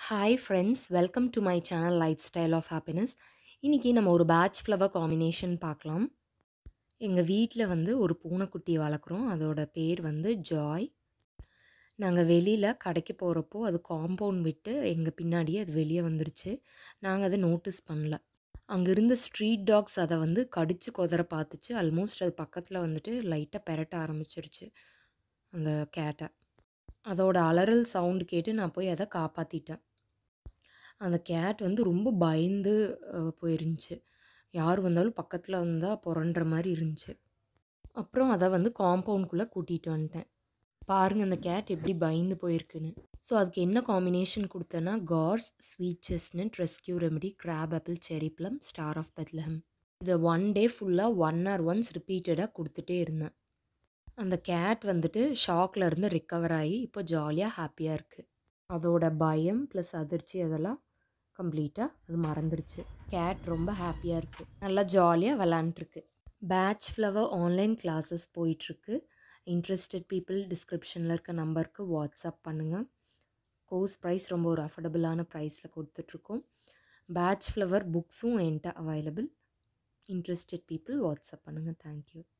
hi friends welcome to my channel lifestyle of happiness இன்றைக்கி நம்ம ஒரு batch flower combination பார்க்கலாம் எங்கள் வீட்டில் வந்து ஒரு பூனைக்குட்டி வளர்க்குறோம் அதோட பேர் வந்து ஜாய் நாங்கள் வெளியில் கடைக்கு போகிறப்போ அது காம்பவுண்ட் விட்டு எங்கள் பின்னாடியே அது வெளியே வந்துருச்சு நாங்கள் அதை நோட்டீஸ் பண்ணல அங்கே இருந்த ஸ்ட்ரீட் டாக்ஸ் அதை வந்து கடிச்சு கொதற பார்த்துச்சு ஆல்மோஸ்ட் அது பக்கத்தில் வந்துட்டு லைட்டாக பெரட்ட ஆரம்பிச்சிருச்சு அந்த கேட்டை அதோட அலறல் சவுண்டு கேட்டு நான் போய் அதை காப்பாற்றிட்டேன் அந்த கேட் வந்து ரொம்ப பயந்து அஹ், போயிருந்துச்சு யார் வந்தாலும் பக்கத்தில் வந்தால் புரண்டுற மாதிரி இருந்துச்சு அப்புறம் அதை வந்து காம்பவுண்ட்குள்ளே கூட்டிகிட்டு வந்துட்டேன் பாருங்கள் அந்த கேட் எப்படி பயந்து போயிருக்குன்னு ஸோ அதுக்கு என்ன காம்பினேஷன் கொடுத்தேன்னா gorse sweet chestnut rescue remedy crab apple cherry plum star of Bethlehem இதை ஒன் டே ஃபுல்லாக ஒன் ஆர் ஒன்ஸ் ரிப்பீட்டடாக கொடுத்துட்டே இருந்தேன் அந்த கேட் வந்துட்டு ஷாக்ல இருந்து ரிக்கவர் ஆகி இப்போ ஜாலியாக ஹாப்பியாக இருக்குது அதோட பயம் ப்ளஸ் அதிர்ச்சி அதெல்லாம் கம்ப்ளீட்டாக அது மறந்துருச்சு கேட் ரொம்ப ஹாப்பியாக இருக்குது நல்லா ஜாலியாக விளாண்டுருக்கு பேட்ச் ஃப்ளவர் ஆன்லைன் கிளாஸஸ் போயிட்டுருக்கு இன்ட்ரெஸ்டட் பீப்புள் டிஸ்கிரிப்ஷனில் இருக்க நம்பருக்கு வாட்ஸ்அப் பண்ணுங்கள் கோர்ஸ் ப்ரைஸ் ரொம்ப ஒரு அஃபோர்டபுளான ப்ரைஸில் கொடுத்துட்ருக்கோம் பேட்ச் ஃப்ளவர் புக்ஸும் என்கிட்ட அவைலபிள் இன்ட்ரெஸ்டட் பீப்புள் வாட்ஸ்அப் பண்ணுங்கள் தேங்க்யூ